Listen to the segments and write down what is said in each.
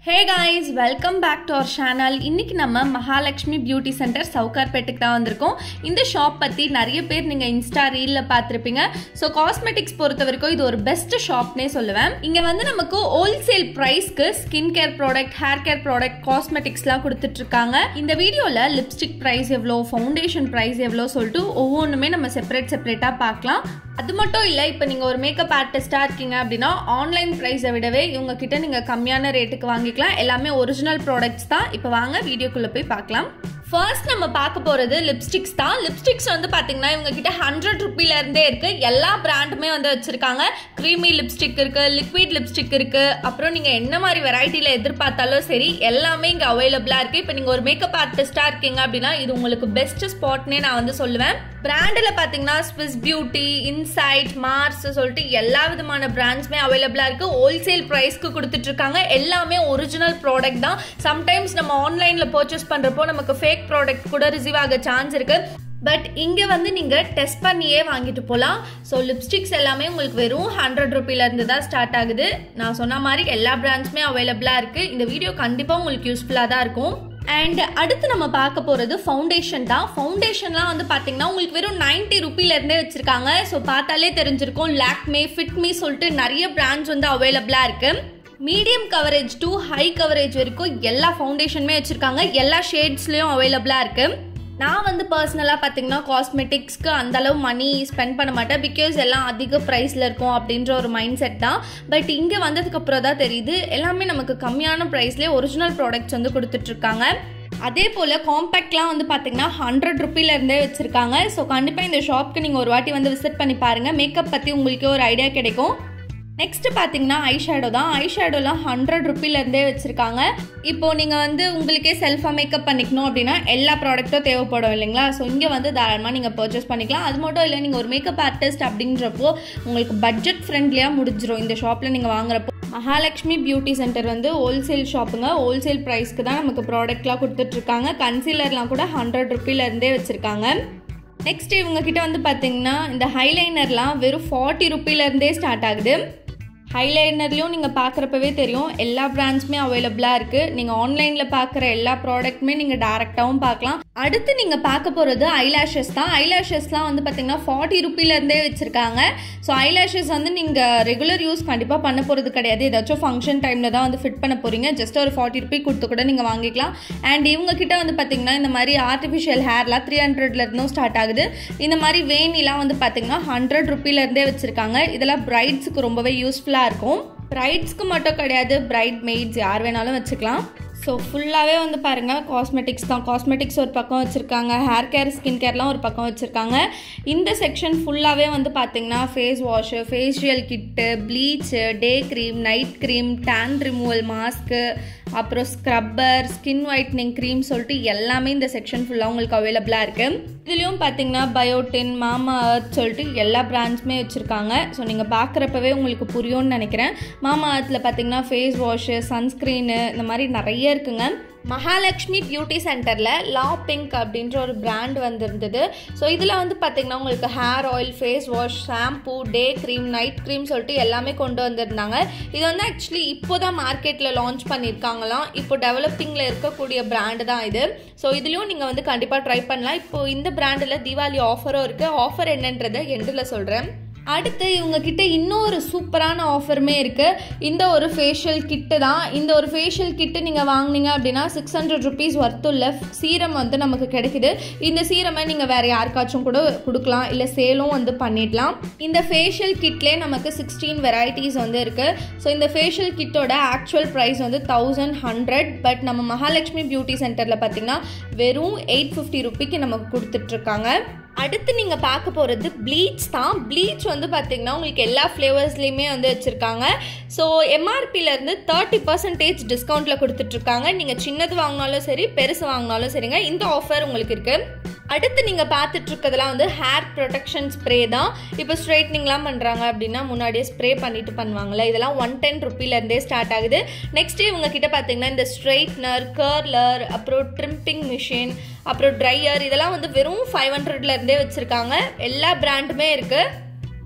hey guys welcome back to our channel இன்னைக்கு நம்ம Mahalakshmi beauty centre சவுகார்பேட்டுக்கு தான் வந்திருக்கோம் இந்த ஷாப் பற்றி நிறைய பேர் நீங்கள் இன்ஸ்டா ரீலில் பார்த்துருப்பீங்க ஸோ காஸ்மெட்டிக்ஸ் பொறுத்த வரைக்கும் இது ஒரு பெஸ்ட் ஷாப்னே சொல்லுவேன் இங்கே வந்து நமக்கு ஹோல்சேல் ப்ரைஸ்க்கு skin care product hair care product காஸ்மெட்டிக்ஸ்லாம் கொடுத்துட்ருக்காங்க இந்த வீடியோவில் லிப்ஸ்டிக் ப்ரைஸ் எவ்வளோ ஃபவுண்டேஷன் ப்ரைஸ் எவ்வளோ சொல்லிட்டு ஒவ்வொன்றுமே நம்ம செப்பரேட் செப்பரேட்டாக பார்க்கலாம் அது மட்டும் இல்லை இப்போ நீங்கள் ஒரு மேக்கப் ஆர்டிஸ்டாக இருக்கீங்க அப்படின்னா ஆன்லைன் ப்ரைஸை விடவே இவங்க கிட்ட நீங்கள் கம்மியான ரேட்டுக்கு வாங்கிக்கலாம் எல்லாமே ஒரிஜினல் ப்ராடக்ட்ஸ் தான் இப்போ வாங்க வீடியோக்குள்ளே போய் பார்க்கலாம் ஃபர்ஸ்ட் நம்ம பார்க்க போகிறது லிப்ஸ்டிக்ஸ் தான் லிப்ஸ்டிக்ஸ் வந்து பார்த்தீங்கன்னா இவங்க கிட்ட ஹண்ட்ரட் ருப்பிலேருந்தே இருக்குது எல்லா பிராண்டுமே வந்து வச்சுருக்காங்க க்ரீமி லிப்ஸ்டிக் இருக்குது லிக்விட் லிப்ஸ்டிக் இருக்குது அப்புறம் நீங்கள் என்ன மாதிரி வெரைட்டியில் எதிர்பார்த்தாலும் சரி எல்லாமே இங்கே அவைலபிளாக இருக்குது இப்போ நீங்கள் ஒரு மேக்கப் ஆர்டிஸ்டாக இருக்கீங்க அப்படின்னா இது உங்களுக்கு பெஸ்ட் ஸ்பாட்னே நான் வந்து சொல்லுவேன் பிராண்டில் பார்த்தீங்கன்னா ஸ்விஸ் பியூட்டி இன்சைட் மார்ஸ் சொல்லிட்டு எல்லா விதமான பிராண்ட்ஸுமே அவைலபிளாக இருக்குது ஹோல்சேல் ப்ரைஸ்க்கு கொடுத்துட்ருக்காங்க எல்லாமே ஒரிஜினல் ப்ராடக்ட் தான் சம்டைம்ஸ் நம்ம ஆன்லைனில் பர்ச்சேஸ் பண்ணுறப்போ நமக்கு ஃபேக் ப்ராடக்ட் கூட ரிசீவ் ஆக சான்ஸ் இருக்குது பட் இங்கே வந்து நீங்கள் டெஸ்ட் பண்ணியே வாங்கிட்டு போகலாம் ஸோ லிப்ஸ்டிக்ஸ் எல்லாமே உங்களுக்கு வெறும் ஹண்ட்ரட் ருப்பிலேருந்து தான் ஸ்டார்ட் ஆகுது நான் சொன்ன மாதிரி எல்லா பிராண்ட்ஸுமே அவைலபிளாக இருக்குது இந்த வீடியோ கண்டிப்பாக உங்களுக்கு யூஸ்ஃபுல்லாக தான் இருக்கும் அண்ட் அடுத்து நம்ம பார்க்க போகிறது ஃபவுண்டேஷன் தான் ஃபவுண்டேஷன்லாம் வந்து பார்த்தீங்கன்னா உங்களுக்கு வெறும் நைன்ட்டி ருப்பிலேருந்தே வச்சுருக்காங்க ஸோ பார்த்தாலே தெரிஞ்சிருக்கும் லாக்மே ஃபிட்மி சொல்லிட்டு நிறைய பிராண்ட்ஸ் வந்து அவைலபிளாக இருக்குது medium coverage to high coverage வரைக்கும் எல்லா ஃபவுண்டேஷனுமே வச்சுருக்காங்க எல்லா ஷேட்ஸ்லேயும் அவைலபிளாக இருக்குது நான் வந்து பர்சனலாக பார்த்தீங்கன்னா காஸ்மெட்டிக்ஸ்க்கு அந்தளவு மணி ஸ்பெண்ட் பண்ண மாட்டேன் பிகாஸ் எல்லாம் அதிக ப்ரைஸில் இருக்கும் அப்படின்ற ஒரு மைண்ட் செட் தான் பட் இங்கே வந்ததுக்கப்புறம் தான் தெரியுது எல்லாமே நமக்கு கம்மியான ப்ரைஸ்லேயே ஒரிஜினல் ப்ராடக்ட்ஸ் வந்து கொடுத்துட்ருக்காங்க அதே போல் காம்பேக்ட்லாம் வந்து பார்த்தீங்கன்னா ஹண்ட்ரட் ருப்பிலேருந்தே வச்சுருக்காங்க ஸோ கண்டிப்பாக இந்த ஷாப்க்கு நீங்கள் ஒரு வாட்டி வந்து விசிட் பண்ணி பாருங்கள் மேக்கப் பற்றி உங்களுக்கு ஒரு ஐடியா கிடைக்கும் நெக்ஸ்ட் பார்த்தீங்கன்னா ஐ ஷேடோ தான் ஐ ஷேடோலாம் ஹண்ட்ரட் ருப்பிலேருந்தே வச்சுருக்காங்க இப்போது நீங்கள் வந்து உங்களுக்கே செல்ஃபாக மேக்கப் பண்ணிக்கணும் அப்படின்னா எல்லா ப்ராடக்ட்டும் தேவைப்படும் இல்லைங்களா ஸோ இங்கே வந்து தாராளமாக நீங்கள் பர்ச்சேஸ் பண்ணிக்கலாம் அது மட்டும் இல்லை நீங்கள் ஒரு மேக்கப் ஆர்டிஸ்ட் அப்படின்றப்போ உங்களுக்கு பட்ஜெட் ஃப்ரெண்ட்லியாக முடிஞ்சிடும் இந்த ஷாப்பில் நீங்கள் வாங்குறப்போ மகாலட்சுமி பியூட்டி சென்டர் வந்து ஹோல்சேல் ஷாப்புங்க ஹோல்சேல் ப்ரைஸ்க்கு தான் நமக்கு ப்ராடக்ட்லாம் கொடுத்துட்ருக்காங்க கன்சீலர்லாம் கூட ஹண்ட்ரட் ருப்பிலேருந்தே வச்சுருக்காங்க நெக்ஸ்ட் இவங்க கிட்ட வந்து பார்த்தீங்கன்னா இந்த ஹைலைனர்லாம் வெறும் ஃபார்ட்டி ருப்பிலேருந்தே ஸ்டார்ட் ஆகுது ஹைலைனர்லையும் நீங்கள் பார்க்குறப்பவே தெரியும் எல்லா பிராண்ட்ஸுமே அவைலபிளாக இருக்குது நீங்கள் ஆன்லைனில் பார்க்குற எல்லா ப்ராடக்ட்டுமே நீங்கள் டேரெக்டாகவும் பார்க்கலாம் அடுத்து நீங்கள் பார்க்க போகிறது ஐலாஷஸ் தான் ஐலாஷஸ்லாம் வந்து பார்த்தீங்கன்னா ஃபார்ட்டி ருப்பிலேருந்தே வச்சுருக்காங்க ஸோ ஐலாஷஸ் வந்து நீங்கள் ரெகுலர் யூஸ் கண்டிப்பாக பண்ண போகிறது கிடையாது ஏதாச்சும் ஃபங்க்ஷன் டைமில் தான் வந்து ஃபிட் பண்ண போகிறீங்க ஜஸ்ட் ஒரு ஃபார்ட்டி ருபி கொடுத்து கூட நீங்கள் வாங்கிக்கலாம் அண்ட் இவங்க கிட்ட வந்து பார்த்தீங்கன்னா இந்த மாதிரி ஆர்டிஃபிஷியல் ஹேர்லாம் த்ரீ ஹண்ட்ரட்லேருந்தும் ஸ்டார்ட் ஆகுது இந்த மாதிரி வேணிலாம் வந்து பார்த்தீங்கன்னா ஹண்ட்ரட் ருப்பிலேருந்தே வச்சுருக்காங்க இதெல்லாம் பிரைட்ஸுக்கு ரொம்பவே யூஸ்ஃபுல்லாக யூஸ்ஃபுல்லாக இருக்கும் பிரைட்ஸ்க்கு மட்டும் கிடையாது பிரைட் மெய்ட்ஸ் யார் வேணாலும் வச்சுக்கலாம் ஸோ ஃபுல்லாகவே வந்து பாருங்கள் காஸ்மெட்டிக்ஸ் தான் காஸ்மெட்டிக்ஸ் ஒரு பக்கம் வச்சுருக்காங்க ஹேர் கேர் ஸ்கின் கேர்லாம் ஒரு பக்கம் வச்சுருக்காங்க இந்த செக்ஷன் ஃபுல்லாகவே வந்து பார்த்திங்கன்னா face wash facial kit bleach day cream night cream tan removal mask அப்புறம் ஸ்க்ரப்பர் ஸ்கின் ஒயிட்னிங் க்ரீம் சொல்லிட்டு எல்லாமே இந்த செக்ஷன் ஃபுல்லாக உங்களுக்கு அவைலபிளாக இருக்குது இதுலேயும் பார்த்தீங்கன்னா பயோட்டின் மாமா அர்த் சொல்லிட்டு எல்லா பிராண்ட்ஸுமே வச்சுருக்காங்க ஸோ நீங்கள் பார்க்குறப்பவே உங்களுக்கு புரியும்னு நினைக்கிறேன் மாமா அர்த்தில் பார்த்தீங்கன்னா ஃபேஸ் வாஷு சன்ஸ்க்ரீனு இந்த மாதிரி நிறைய இருக்குங்க மகாலட்சுமி பியூட்டி சென்டரில் லா பிங்க் அப்படின்ற ஒரு பிராண்ட் வந்திருந்தது ஸோ இதில் வந்து பார்த்திங்கன்னா உங்களுக்கு hair oil face wash shampoo day cream night cream சொல்லிட்டு எல்லாமே கொண்டு வந்திருந்தாங்க இது வந்து ஆக்சுவலி இப்போ தான் மார்க்கெட்டில் லான்ச் பண்ணியிருக்காங்களாம் இப்போ டெவலப்பிங்கில் இருக்கக்கூடிய பிராண்டு தான் இது ஸோ இதுலேயும் நீங்கள் வந்து கண்டிப்பாக ட்ரை பண்ணலாம் இப்போது இந்த பிராண்டில் தீபாவளி ஆஃபரும் இருக்குது ஆஃபர் என்னன்றதை எண்டில் சொல்கிறேன் அடுத்து இவங்க கிட்ட இன்னொரு சூப்பரான ஆஃபருமே இருக்குது இந்த ஒரு ஃபேஷியல் கிட்டு தான் இந்த ஒரு ஃபேஷியல் கிட்டு நீங்கள் வாங்கினீங்க அப்படின்னா சிக்ஸ் ஹண்ட்ரட் ருபீஸ் ஒர்த்துள்ள சீரம் வந்து நமக்கு கிடைக்குது இந்த சீரமை நீங்கள் வேறு யாருக்காச்சும் கூட கொடுக்கலாம் இல்லை சேலும் வந்து பண்ணிடலாம் இந்த ஃபேஷியல் கிட்லேயே நமக்கு சிக்ஸ்டீன் வெரைட்டிஸ் வந்து இருக்குது ஸோ இந்த ஃபேஷியல் கிட்டோட ஆக்சுவல் ப்ரைஸ் வந்து தௌசண்ட் ஹண்ட்ரட் பட் நம்ம மகாலட்சுமி பியூட்டி சென்டரில் பார்த்தீங்கன்னா வெறும் எயிட் ஃபிஃப்டி ருபிக்கு நமக்கு கொடுத்துட்ருக்காங்க அடுத்து நீங்கள் பார்க்க போகிறது ப்ளீச் தான் ப்ளீச் வந்து பார்த்தீங்கன்னா உங்களுக்கு எல்லா ஃப்ளேவர்ஸ்லேயுமே வந்து வச்சுருக்காங்க ஸோ எம்ஆர்பிலேருந்து தேர்ட்டி பர்சன்டேஜ் டிஸ்கவுண்ட்டில் கொடுத்துட்ருக்காங்க நீங்கள் சின்னது வாங்கினாலும் சரி பெருசு வாங்கினாலும் சரிங்க இந்த ஆஃபர் உங்களுக்கு இருக்குது அடுத்து நீங்கள் பார்த்துட்டு இருக்கிறதுலாம் வந்து ஹேர் ப்ரொடெக்ஷன் ஸ்ப்ரே தான் இப்போ ஸ்ட்ரைட்னிங்லாம் பண்ணுறாங்க அப்படின்னா முன்னாடியே ஸ்ப்ரே பண்ணிட்டு பண்ணுவாங்கள்ல இதெல்லாம் ஒன் டென் ருப்பிலேருந்தே ஸ்டார்ட் ஆகுது நெக்ஸ்ட்டு இவங்க கிட்ட பார்த்தீங்கன்னா இந்த ஸ்ட்ரைட்னர் கர்லர் அப்புறம் ட்ரிம்பிங் மிஷின் அப்புறம் ட்ரையர் இதெல்லாம் வந்து வெறும் ஃபைவ் ஹண்ட்ரட்லேருந்தே வச்சுருக்காங்க எல்லா பிராண்டுமே இருக்குது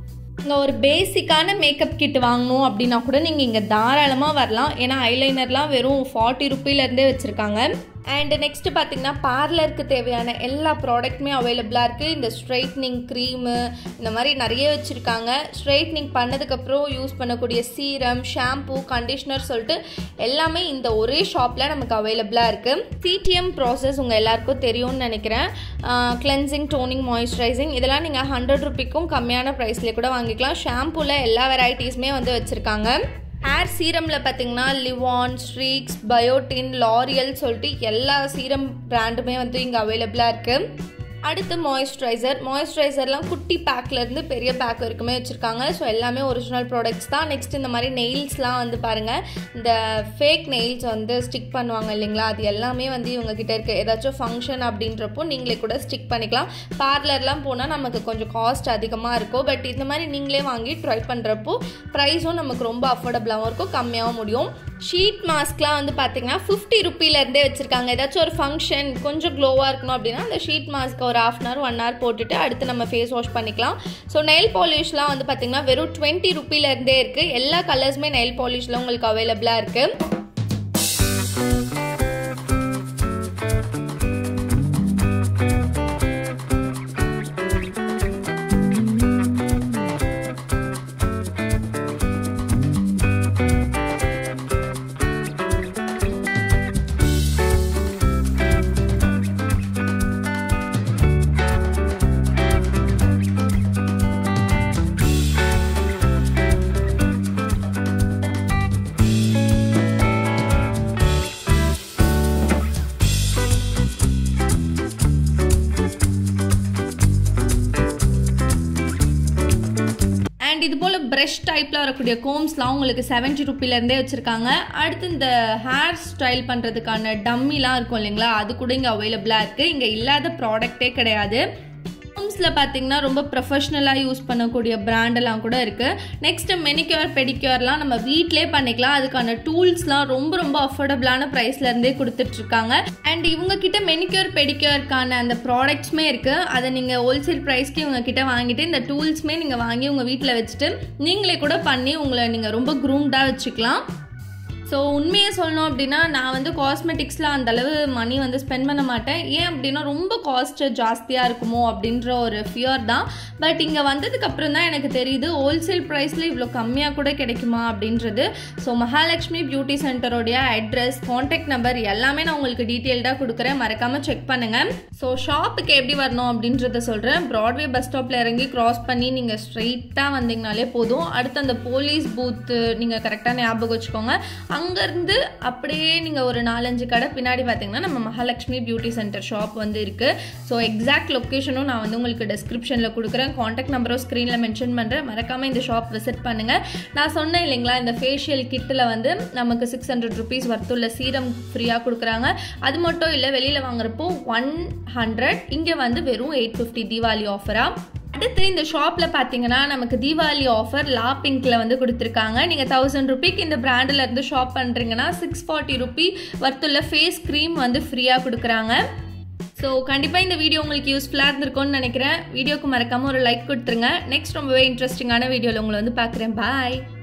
இங்கே ஒரு பேசிக்கான மேக்கப் கிட் வாங்கணும் அப்படின்னா கூட நீங்கள் இங்கே தாராளமாக வரலாம் ஏன்னா ஐலைனர்லாம் வெறும் ஃபார்ட்டி ருப்பீலேருந்தே வச்சுருக்காங்க அண்ட் நெக்ஸ்ட் பார்த்தீங்கன்னா பார்லருக்கு தேவையான எல்லா ப்ராடக்ட்டுமே அவைலபிளாக இருக்குது இந்த ஸ்ட்ரைட்னிங் க்ரீமு இந்த மாதிரி நிறைய வச்சுருக்காங்க ஸ்ட்ரைட்னிங் பண்ணதுக்கப்புறம் யூஸ் பண்ணக்கூடிய சீரம் ஷாம்பூ கண்டிஷ்னர் சொல்லிட்டு எல்லாமே இந்த ஒரே ஷாப்பில் நமக்கு அவைலபிளாக இருக்குது சிடிஎம் ப்ராசஸ் உங்கள் எல்லாருக்கும் தெரியும்னு நினைக்கிறேன் கிளென்சிங் டோனிங் மாய்ஸ்சரைசிங் இதெல்லாம் நீங்கள் ஹண்ட்ரட் ருபிக்கும் கம்மியான ப்ரைஸ்லேயே கூட வாங்கிக்கலாம் ஷாம்பூவில் எல்லா வெரைட்டிஸுமே வந்து வச்சுருக்காங்க ஹேர் சீரமில் பார்த்தீங்கன்னா லிவான் ஸ்ட்ரீக்ஸ் பயோட்டின் லாரியல் சொல்லிட்டு எல்லா சீரம் பிராண்டுமே வந்து இங்கே அவைலபிளாக இருக்குது அடுத்து மாய்ஸ்சரைசர் மாய்ஸ்சரைசர்லாம் குட்டி பேக்லேருந்து பெரிய பேக் வரைக்குமே வச்சுருக்காங்க ஸோ எல்லாமே ஒரிஜினல் ப்ராடக்ட்ஸ் தான் நெக்ஸ்ட் இந்த மாதிரி நெயில்ஸ்லாம் வந்து பாருங்கள் இந்த ஃபேக் நெயில்ஸ் வந்து ஸ்டிக் பண்ணுவாங்க இல்லைங்களா அது எல்லாமே வந்து இவங்க கிட்ட இருக்குது ஏதாச்சும் ஃபங்க்ஷன் அப்படின்றப்போ நீங்களே கூட ஸ்டிக் பண்ணிக்கலாம் பார்லர்லாம் போனால் நமக்கு கொஞ்சம் காஸ்ட் அதிகமாக இருக்கும் பட் இந்த மாதிரி நீங்களே வாங்கி ட்ரை பண்ணுறப்போ ப்ரைஸும் நமக்கு ரொம்ப அஃபோர்டபுளாகவும் இருக்கும் கம்மியாகவும் முடியும் ஷீட் மாஸ்க்லாம் வந்து பார்த்தீங்கன்னா ஃபிஃப்டி ருப்பிலேருந்தே வச்சுருக்காங்க ஏதாச்சும் ஒரு ஃபங்க்ஷன் கொஞ்சம் க்ளோவாக இருக்கணும் அப்படின்னா அந்த ஷீட் மாஸ்க் ஒரு half an hour one hour போட்டுட்டு அடுத்து நம்ம ஃபேஸ் வாஷ் பண்ணிக்கலாம் ஸோ நெயில் பாலிஷ்லாம் வந்து பார்த்தீங்கன்னா வெறும் டுவெண்ட்டி ருப்பிலேருந்தே இருக்குது எல்லா கலர்ஸுமே நெயில் பாலிஷில் உங்களுக்கு அவைலபிளாக இருக்குது அண்ட் இது போல் ப்ரஷ் டைப்பில் வரக்கூடிய கோம்ஸ்லாம் உங்களுக்கு செவன்ட்டி ருப்பிலேருந்தே வச்சுருக்காங்க அடுத்து இந்த ஹேர் ஸ்டைல் பண்ணுறதுக்கான டம்மிலாம் இருக்கும் இல்லைங்களா அது கூட இங்கே அவைலபிளாக இருக்குது இங்கே இல்லாத ப்ராடக்டே கிடையாது கோம்ஸில் பார்த்தீங்கன்னா ரொம்ப ப்ரொஃபஷ்னலாக யூஸ் பண்ணக்கூடிய பிராண்டெல்லாம் கூட இருக்குது நெக்ஸ்ட் மெனிக்யூர் பெடிக்யூர்லாம் நம்ம வீட்டிலே பண்ணிக்கலாம் அதுக்கான டூல்ஸ்லாம் ரொம்ப ரொம்ப அஃபோர்டபுளான ப்ரைஸ்லேருந்தே கொடுத்துட்ருக்காங்க அண்ட் இவங்க கிட்ட மெனிக்யூர் பெடிக்யூர்க்கான அந்த ப்ராடக்ட்ஸுமே இருக்குது அதை நீங்கள் ஹோல்சேல் ப்ரைஸ்க்கு இவங்க கிட்ட வாங்கிட்டு இந்த டூல்ஸுமே நீங்கள் வாங்கி உங்கள் வீட்டில் வச்சுட்டு நீங்களே கூட பண்ணி உங்களை நீங்கள் ரொம்ப க்ரூம்டாக வச்சுக்கலாம் ஸோ உண்மையை சொல்லணும் அப்படின்னா நான் வந்து காஸ்மெட்டிக்ஸில் அந்த அளவு மணி வந்து ஸ்பெண்ட் பண்ண மாட்டேன் ஏன் அப்படின்னா ரொம்ப காஸ்ட் ஜாஸ்தியாக இருக்குமோ அப்படின்ற ஒரு ஃபியர் தான் பட் இங்கே வந்ததுக்கு அப்புறம் தான் எனக்கு தெரியுது ஹோல்சேல் ப்ரைஸில் இவ்வளோ கம்மியாக கூட கிடைக்குமா அப்படின்றது ஸோ மகாலட்சுமி பியூட்டி சென்டரோடைய அட்ரஸ் காண்டாக்ட் நம்பர் எல்லாமே நான் உங்களுக்கு டீட்டெயில்டாக கொடுக்குறேன் மறக்காமல் செக் பண்ணுங்கள் ஸோ ஷாப்புக்கு எப்படி வரணும் அப்படின்றத சொல்கிறேன் ப்ராட்வே பஸ் ஸ்டாப்பில் இறங்கி கிராஸ் பண்ணி நீங்கள் ஸ்ட்ரெயிட்டாக வந்தீங்கனாலே போதும் அடுத்து அந்த போலீஸ் பூத்து நீங்கள் கரெக்டாக ஞாபகம் வச்சுக்கோங்க அங்கேருந்து அப்படியே நீங்கள் ஒரு நாலஞ்சு கடை பின்னாடி பார்த்தீங்கன்னா நம்ம மகாலட்சுமி பியூட்டி சென்டர் ஷாப் வந்து இருக்குது ஸோ எக்ஸாக்ட் லொக்கேஷனும் நான் வந்து உங்களுக்கு டிஸ்கிரிப்ஷனில் கொடுக்குறேன் காண்டாக்ட் நம்பரும் ஸ்க்ரீனில் மென்ஷன் பண்ணுறேன் மறக்காமல் இந்த ஷாப் விசிட் பண்ணுங்கள் நான் சொன்னேன் இல்லைங்களா இந்த ஃபேஷியல் கிட்டில் வந்து நமக்கு சிக்ஸ் ஹண்ட்ரட் ருபீஸ் வர்த்துள்ள சீரம் ஃப்ரீயாக கொடுக்குறாங்க அது மட்டும் இல்லை வெளியில் வாங்குறப்போ ஒன் ஹண்ட்ரட் இங்கே வந்து வெறும் எயிட் ஃபிஃப்டி தீபாவளி ஆஃபராக அடுத்து இந்த ஷாப்பில் பார்த்தீங்கன்னா நமக்கு தீபாவளி ஆஃபர் லா பிங்க்கில் வந்து கொடுத்துருக்காங்க நீங்கள் தௌசண்ட் ருபீக்கு இந்த பிராண்டில் இருந்து ஷாப் பண்ணுறீங்கன்னா சிக்ஸ் ஃபார்ட்டி ருபி வர்த்துள்ள ஃபேஸ் க்ரீம் வந்து ஃப்ரீயாக கொடுக்குறாங்க ஸோ கண்டிப்பாக இந்த வீடியோ உங்களுக்கு யூஸ்ஃபுல்லாக இருந்திருக்கும்னு நினைக்கிறேன் வீடியோக்கு மறக்காமல் ஒரு லைக் கொடுத்துருங்க நெக்ஸ்ட் ரொம்பவே இன்ட்ரெஸ்டிங்கான வீடியோவில் உங்களை வந்து பார்க்குறேன் பாய்